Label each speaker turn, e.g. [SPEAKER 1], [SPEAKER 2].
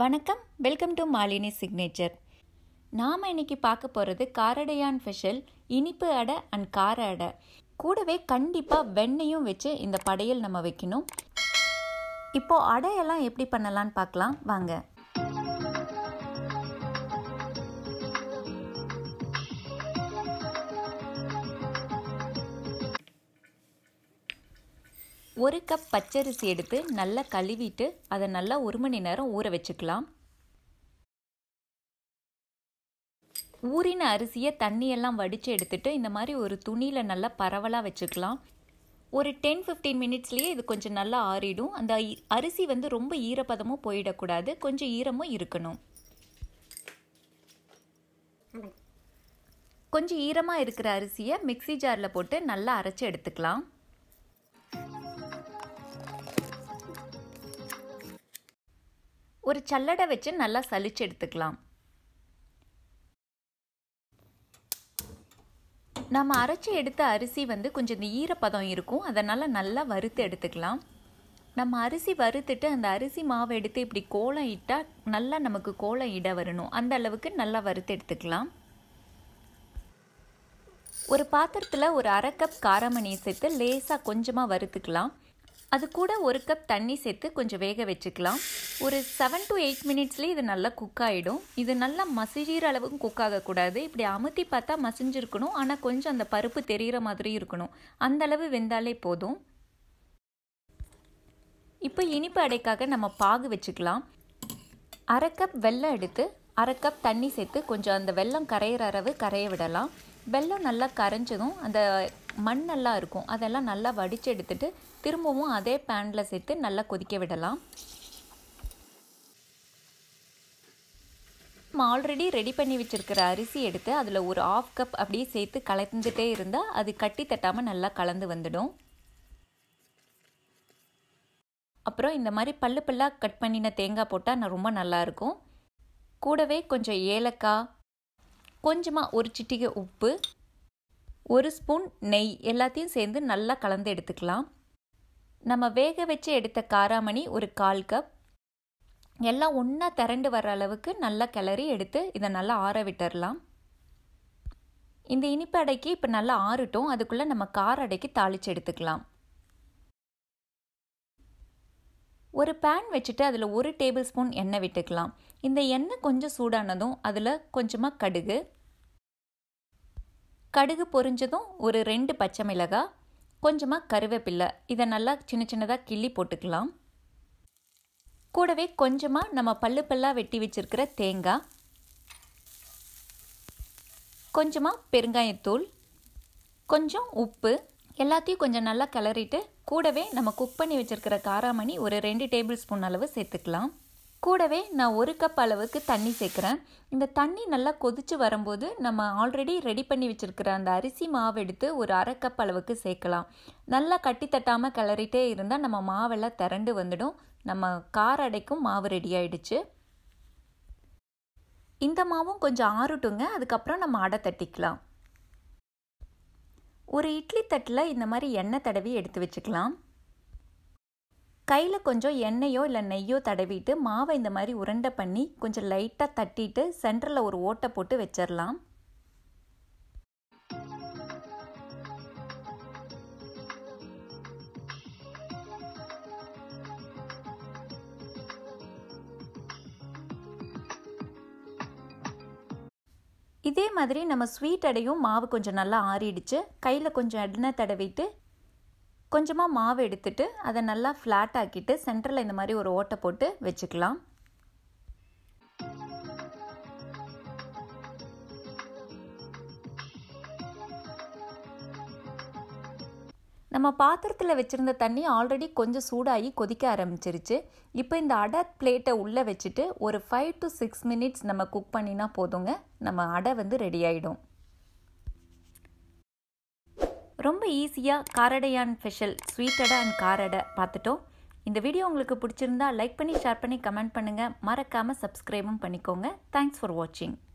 [SPEAKER 1] வணக்கம் welcome to Malini signature நாம் இன்னைக்கு பார்க்க போகிறது காரடையான் ஸ்பெஷல் இனிப்பு அடை அண்ட் கார அடை கூடவே கண்டிப்பாக வெண்ணெயும் வச்சு இந்த படையல் நம்ம வைக்கணும் இப்போது அடையெல்லாம் எப்படி பண்ணலான்னு பார்க்கலாம் வாங்க ஒரு கப் பச்சரிசி எடுத்து நல்லா கழுவிட்டு அதை நல்லா ஒரு மணி நேரம் ஊற வச்சுக்கலாம் ஊறின அரிசியை தண்ணியெல்லாம் வடித்து எடுத்துட்டு இந்த மாதிரி ஒரு துணியில் நல்லா பரவலாக வச்சுக்கலாம் ஒரு டென் ஃபிஃப்டீன் மினிட்ஸ்லேயே இது கொஞ்சம் நல்லா ஆறிடும் அந்த அரிசி வந்து ரொம்ப ஈரப்பதமும் போயிடக்கூடாது கொஞ்சம் ஈரமும் இருக்கணும் கொஞ்சம் ஈரமாக இருக்கிற அரிசியை மிக்சி ஜாரில் போட்டு நல்லா அரைச்சி எடுத்துக்கலாம் ஒரு சல்லடை வச்சு நல்லா சலிச்சு எடுத்துக்கலாம் நம்ம அரைச்சி எடுத்த அரிசி வந்து கொஞ்சம் இந்த ஈரப்பதம் இருக்கும் அதனால் நல்லா வறுத்து எடுத்துக்கலாம் நம்ம அரிசி வறுத்துட்டு அந்த அரிசி மாவை எடுத்து இப்படி கோலம் இட்டால் நல்லா நமக்கு கோலம் இட வரணும் அந்த அளவுக்கு நல்லா வறுத்து எடுத்துக்கலாம் ஒரு பாத்திரத்தில் ஒரு அரை கப் காரமணியை சேர்த்து லேசாக கொஞ்சமாக வறுத்துக்கலாம் அது கூட ஒரு கப் தண்ணி சேர்த்து கொஞ்சம் வேக வச்சுக்கலாம் ஒரு செவன் டு எயிட் மினிட்ஸ்லேயே இது நல்லா குக் ஆகிடும் இது நல்லா மசிகிற அளவுக்கு குக் ஆகக்கூடாது இப்படி அமுத்தி பார்த்தா மசிஞ்சிருக்கணும் ஆனால் கொஞ்சம் அந்த பருப்பு தெரிகிற மாதிரி இருக்கணும் அந்த அளவு வெந்தாலே போதும் இப்போ இனிப்பு அடைக்காக நம்ம பாகு வச்சுக்கலாம் அரை கப் வெல்லம் எடுத்து அரை கப் தண்ணி சேர்த்து கொஞ்சம் அந்த வெல்லம் கரையிற அளவு கரைய விடலாம் வெல்லம் நல்லா கரைஞ்சதும் அந்த மண்ணெல்லாம் இருக்கும் அதெல்லாம் நல்லா வடித்து எடுத்துட்டு திரும்பவும் அதே பேனில் சேர்த்து நல்லா கொதிக்க விடலாம் நம்ம ஆல்ரெடி ரெடி பண்ணி வச்சுருக்கிற அரிசி எடுத்து அதில் ஒரு ஆஃப் கப் அப்படியே சேர்த்து கலந்துட்டே இருந்தால் அது கட்டி தட்டாமல் நல்லா கலந்து வந்துடும் அப்புறம் இந்த மாதிரி பல்லு பல்லாக கட் பண்ணின தேங்காய் போட்டால் நான் ரொம்ப நல்லாயிருக்கும் கூடவே கொஞ்சம் ஏலக்காய் கொஞ்சமாக ஒரு சிட்டிகை உப்பு ஒரு ஸ்பூன் நெய் எல்லாத்தையும் சேர்ந்து நல்லா கலந்து எடுத்துக்கலாம் நம்ம வேக வச்சு எடுத்த காராமணி ஒரு கால் கப் எல்லாம் ஒன்றா திரண்டு வர அளவுக்கு நல்லா கிளறி எடுத்து இதை நல்லா ஆற விட்டுறலாம் இந்த இனிப்பு அடைக்கு இப்போ நல்லா ஆறட்டும் அதுக்குள்ளே நம்ம கார அடைக்கு தாளித்து எடுத்துக்கலாம் ஒரு பேன் வச்சுட்டு அதில் ஒரு டேபிள் ஸ்பூன் எண்ணெய் விட்டுக்கலாம் இந்த எண்ணெய் கொஞ்சம் சூடானதும் அதில் கொஞ்சமாக கடுகு கடுகு பொரிஞ்சதும் ஒரு ரெண்டு பச்சை மிளகாய் கொஞ்சமாக கருவேப்பில்லை இதை நல்லா சின்ன சின்னதாக கிள்ளி போட்டுக்கலாம் கூடவே கொஞ்சமாக நம்ம பல்லு பல்லாக வெட்டி வச்சுருக்கிற தேங்காய் கொஞ்சமாக பெருங்காயத்தூள் கொஞ்சம் உப்பு எல்லாத்தையும் கொஞ்சம் நல்லா கிளறிட்டு கூடவே நம்ம குக் பண்ணி வச்சுருக்கிற காராமணி ஒரு ரெண்டு டேபிள் ஸ்பூன் அளவு சேர்த்துக்கலாம் கூடவே நான் ஒரு கப் அளவுக்கு தண்ணி சேர்க்குறேன் இந்த தண்ணி நல்லா கொதித்து வரும்போது நம்ம ஆல்ரெடி ரெடி பண்ணி வச்சுருக்கிற அந்த அரிசி மாவு எடுத்து ஒரு அரை கப் அளவுக்கு சேர்க்கலாம் நல்லா கட்டி தட்டாமல் கிளறிட்டே இருந்தால் நம்ம மாவெல்லாம் திரண்டு வந்துடும் நம்ம கார அடைக்கும் மாவு ரெடி ஆயிடுச்சு இந்த மாவும் கொஞ்சம் ஆறட்டுங்க அதுக்கப்புறம் நம்ம அடை தட்டிக்கலாம் ஒரு இட்லி தட்டில் இந்த மாதிரி எண்ணெய் தடவி எடுத்து வச்சுக்கலாம் கையில் கொஞ்சம் எண்ணெயோ இல்லை நெய்யோ தடவிட்டு மாவை இந்த மாதிரி உருண்டை பண்ணி கொஞ்சம் லைட்டாக தட்டிட்டு சென்டரில் ஒரு ஓட்டை போட்டு வச்சிடலாம் இதே மாதிரி நம்ம ஸ்வீட் அடையும் மாவு கொஞ்சம் நல்லா ஆறிடுச்சு கையில் கொஞ்சம் எண்ணெய் தடவிட்டு கொஞ்சமாக மாவு எடுத்துட்டு அதை நல்லா ஃப்ளாட் ஆக்கிட்டு சென்டரில் இந்த மாதிரி ஒரு ஓட்டை போட்டு வச்சுக்கலாம் நம்ம பாத்திரத்தில் வச்சுருந்த தண்ணி ஆல்ரெடி கொஞ்சம் சூடாகி கொதிக்க ஆரம்பிச்சிருச்சு இப்போ இந்த அடை பிளேட்டை உள்ளே வச்சுட்டு ஒரு ஃபைவ் டு சிக்ஸ் மினிட்ஸ் நம்ம குக் பண்ணினா போதுங்க நம்ம அடை வந்து ரெடி ஆகிடும் ரொம்ப ஈஸியாக காரடையான் ஸ்பெஷல் ஸ்வீட் அடை அண்ட் காரடை பார்த்துட்டோம் இந்த வீடியோ உங்களுக்கு பிடிச்சிருந்தா லைக் பண்ணி ஷேர் பண்ணி கமெண்ட் பண்ணுங்கள் மறக்காமல் சப்ஸ்கிரைபும் பண்ணிக்கோங்க தேங்க்ஸ் ஃபார் வாட்சிங்